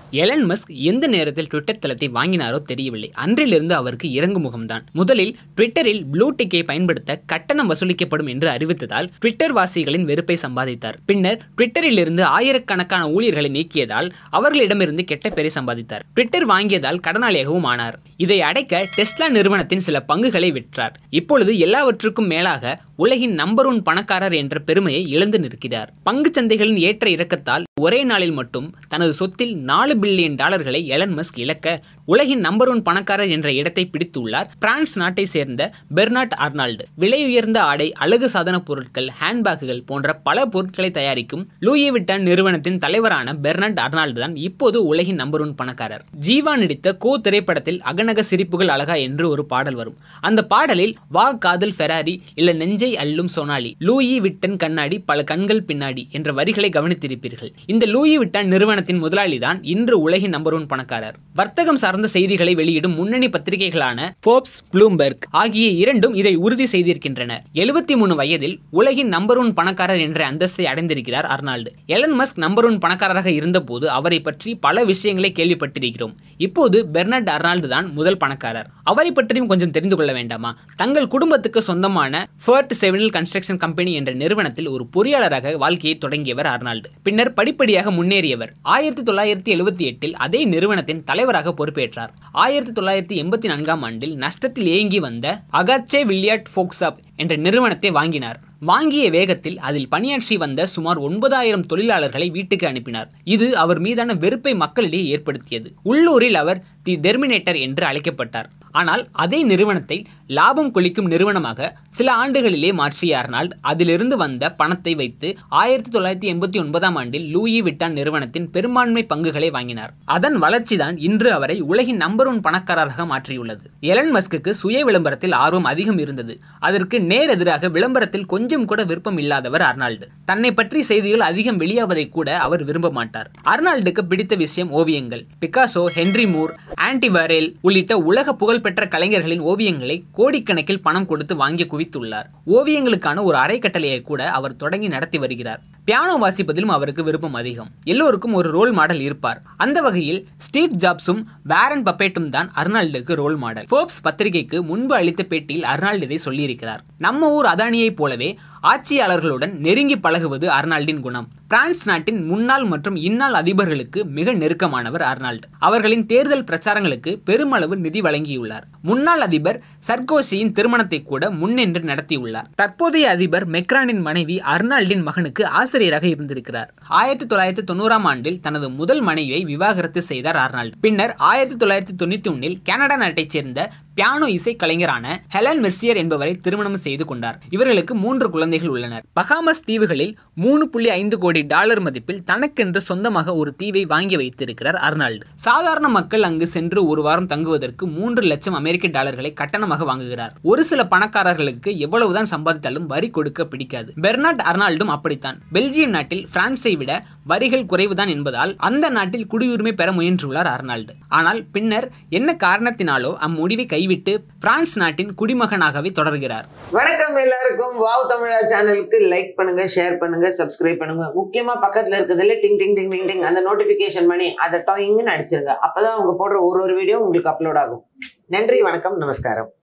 Elon Musk எந்த நேரத்தில் Twitter தளத்தை வாங்கினாரோ தெரியவில்லை அன்றிலிருந்து அவருக்கு இறங்கு முகம்தான் முதலில் ட்விட்டரில் ப்ளூ டிக்கை பயன்படுத்த கட்டணம் வசூலிக்கப்படும் என்று அறிவித்ததால் ட்விட்டர் வாசிகளின் வெறுப்பை சம்பாதித்தார் பின்னர் ட்விட்டரில் இருந்து ஆயிரக்கணக்கான ஊழியர்களை நீக்கியதால் அவர்களிடமிருந்து கெட்ட பெயரை சம்பாதித்தார் ட்விட்டர் வாங்கியதால் கடனாளியாகவும் ஆனார் இதை அடைக்க டெஸ்லா நிறுவனத்தின் சில பங்குகளை விற்றார் இப்பொழுது எல்லாவற்றுக்கும் மேலாக உலகின் நம்பர் ஒன் பணக்காரர் என்ற பெருமையை இழந்து நிற்கிறார் பங்குச் சந்தைகளின் ஏற்ற இறக்கத்தால் ஒரே நாளில் மட்டும் தனது சொத்தில் நாலு பில்லியன் டாலர்களை எலன் மஸ்க் இழக்க உலகின் நம்பர் ஒன் பணக்காரர் என்ற இடத்தை பிடித்துள்ளார் பிரான்ஸ் நாட்டை சேர்ந்த பெர்னாட் அர்னால்டு விலையுயர்ந்த ஆடை அழகு சாதன பொருட்கள் ஹேண்ட்பேக்குகள் போன்ற பல பொருட்களை தயாரிக்கும் லூயி விட்டான் நிறுவனத்தின் தலைவரான பெர்னாட் அர்னால்டு தான் இப்போது உலகின் நம்பர் ஒன் பணக்காரர் ஜீவா நடித்த கோ திரைப்படத்தில் அகநக சிரிப்புகள் அழகா என்று ஒரு பாடல் வரும் அந்த பாடலில் வா காதல் ஃபெராரி இல்ல நெஞ்சை அள்ளும் சோனாலி லூயி விட்டன் கண்ணாடி பல கண்கள் பின்னாடி என்ற வரிகளை கவனித்திருப்பீர்கள் இந்த லூயி விட்டான் நிறுவனத்தின் முதலாளி தான் இன்று உலகின் நம்பர் ஒன் பணக்காரர் வர்த்தகம் சார்ந்த செய்திகளை வெளியிடும் முன்னணி பத்திரிகைகளான போப்ஸ் ப்ளூம்பெர்க் ஆகிய இரண்டும் இதை உறுதி செய்திருக்கின்றன எழுபத்தி மூணு வயதில் உலகின் நம்பர் ஒன் பணக்காரர் என்ற அந்தஸ்தை அடைந்திருக்கிறார் Arnold Elon Musk number one பணக்காரராக இருந்தபோது அவரை பற்றி பல விஷயங்களை கேள்விப்பட்டிருக்கிறோம் இப்போது பெர்னாட் அர்னால்டு தான் முதல் பணக்காரர் அவரை பற்றியும் கொஞ்சம் தெரிந்து கொள்ள வேண்டாமா தங்கள் குடும்பத்துக்கு சொந்தமான ஃபர்ட் செவனில் கன்ஸ்ட்ரக்ஷன் கம்பெனி என்ற நிறுவனத்தில் ஒரு பொறியாளராக வாழ்க்கையை தொடங்கியவர் அர்னால்டு பின்னர் படிப்படியாக முன்னேறியவர் ஆயிரத்தி தொள்ளாயிரத்தி எழுபத்தி எட்டில் அதே நிறுவனத்தின் தலைவராக பொறுப்பேற்றார் ஆயிரத்தி தொள்ளாயிரத்தி எண்பத்தி நான்காம் ஆண்டில் நஷ்டத்தில் இயங்கி வந்த அகாச்சே வில்லியாட் ஃபோக்ஸாப் என்ற நிறுவனத்தை வாங்கினார் வாங்கிய வேகத்தில் அதில் பணியாற்றி வந்த சுமார் ஒன்பதாயிரம் தொழிலாளர்களை வீட்டுக்கு அனுப்பினார் இது அவர் மீதான வெறுப்பை மக்களிடையே ஏற்படுத்தியது உள்ளூரில் அவர் தி டெர்மினேட்டர் என்று அழைக்கப்பட்டார் ஆனால் அதே நிறுவனத்தை லாபம் கொளிக்கும் நிறுவனமாக சில ஆண்டுகளிலே மாற்றிய அர்னால்ட் அதிலிருந்து வந்த பணத்தை வைத்து ஆயிரத்தி தொள்ளாயிரத்தி எண்பத்தி ஒன்பதாம் ஆண்டில் லூயி விட்டான் நிறுவனத்தின் பெரும்பான்மை பங்குகளை வாங்கினார் அதன் வளர்ச்சிதான் இன்று அவரை உலகின் நம்பர் ஒன் பணக்காரராக மாற்றியுள்ளது எலன் மஸ்குக்கு சுய விளம்பரத்தில் ஆர்வம் அதிகம் இருந்தது அதற்கு நேர் எதிராக விளம்பரத்தில் கொஞ்சம் கூட விருப்பம் இல்லாதவர் அர்னால்டு தன்னை பற்றி செய்திகள் அதிகம் வெளியாவதை கூட அவர் விரும்ப மாட்டார் அர்னால்டுக்கு பிடித்த விஷயம் ஓவியங்கள் Picasso Henry Moore Andy Warhol உள்ளிட்ட உலக புகழ்பெற்ற கலைஞர்களின் ஓவியங்களை கோடிக்கணக்கில் பணம் கொடுத்து வாங்கி குவித்துள்ளார் ஓவியங்களுக்கான ஒரு அரைக்கட்டளையை கூட அவர் தொடங்கி நடத்தி வருகிறார் பியானோ வாசிப்பதிலும் அவருக்கு விருப்பம் அதிகம் எல்லோருக்கும் ஒரு ரோல் மாடல் இருப்பார் அந்த வகையில் ஸ்டீவ் ஜாப்ஸும் வேரன் பப்பேட்டும் தான் அர்னால்டுக்கு ரோல் மாடல் ஃபோர்ப்ஸ் பத்திரிகைக்கு முன்பு அளித்த பேட்டியில் அர்னால்டு இதை சொல்லியிருக்கிறார் நம்ம ஊர் அதானியைப் போலவே ஆட்சியாளர்களுடன் நெருங்கி பழகுவது அர்னால்டின் குணம் பிரான்ஸ் நாட்டின் முன்னாள் மற்றும் இந்நாள் அதிபர்களுக்கு மிக நெருக்கமானவர் அர்னால்டு அவர்களின் தேர்தல் பிரச்சாரங்களுக்கு பெருமளவு நிதி வழங்கியுள்ளார் முன்னாள் அதிபர் சர்கோசியின் திருமணத்தை கூட முன்னின்று நடத்தியுள்ளார் தற்போதைய அதிபர் மெக்ரானின் மனைவி அர்னால்டின் மகனுக்கு ஆசிரியராக இருந்திருக்கிறார் ஆயிரத்தி தொள்ளாயிரத்தி தொண்ணூறாம் ஆண்டில் தனது முதல் மனைவியை விவாகரத்து செய்தார் அர்னால்டு பின்னர் ஆயிரத்தி தொள்ளாயிரத்தி தொண்ணூத்தி ஒன்னில் கனடா நாட்டைச் சேர்ந்த பியானோ இசை கலைஞரான ஹெலன் மெர்சியர் என்பவரை திருமணம் செய்து கொண்டார் இவர்களுக்கு மூன்று குழந்தைகள் உள்ளனர் பகாமஸ் தீவுகளில் மூணு புள்ளி ஐந்து கோடி டாலர் மதிப்பில் தனக்கென்று சொந்தமாக ஒரு தீவை வாங்கி வைத்திருக்கிறார் அர்னால்டு சாதாரண மக்கள் அங்கு சென்று ஒரு வாரம் தங்குவதற்கு மூன்று லட்சம் அமெரிக்க டாலர்களை கட்டணமாக வாங்குகிறார் ஒரு சில பணக்காரர்களுக்கு எவ்வளவுதான் சம்பாதித்தாலும் வரி கொடுக்க பிடிக்காது பெர்னாட் அர்னால்டும் அப்படித்தான் பெல்ஜியம் நாட்டில் பிரான்ஸை விட வரிகள் குறைவுதான் என்பதால் அந்த நாட்டில் குடியுரிமை பெற முயன்றுள்ளார் அர்னால்டு ஆனால் பின்னர் என்ன காரணத்தினாலோ அம்முடிவை கைவிட்டு பிரான்ஸ் நாட்டின் குடிமகனாகவே தொடர்கிறார் வணக்கம் எல்லாருக்கும் வாவ் தமிழா சேனலுக்கு லைக் பண்ணுங்க ஷேர் பண்ணுங்க சப்ஸ்கிரைப் பண்ணுங்க முக்கியமா பக்கத்துல இருக்கிறதுல டிங் டிங் டிங் டிங் டிங் அந்த நோட்டிபிகேஷன் பண்ணி அதை டாயிங்னு அடிச்சிருங்க அப்பதான் அவங்க போடுற ஒரு ஒரு வீடியோ உங்களுக்கு அப்லோட் ஆகும் நன்றி வணக்கம் நமஸ்காரம்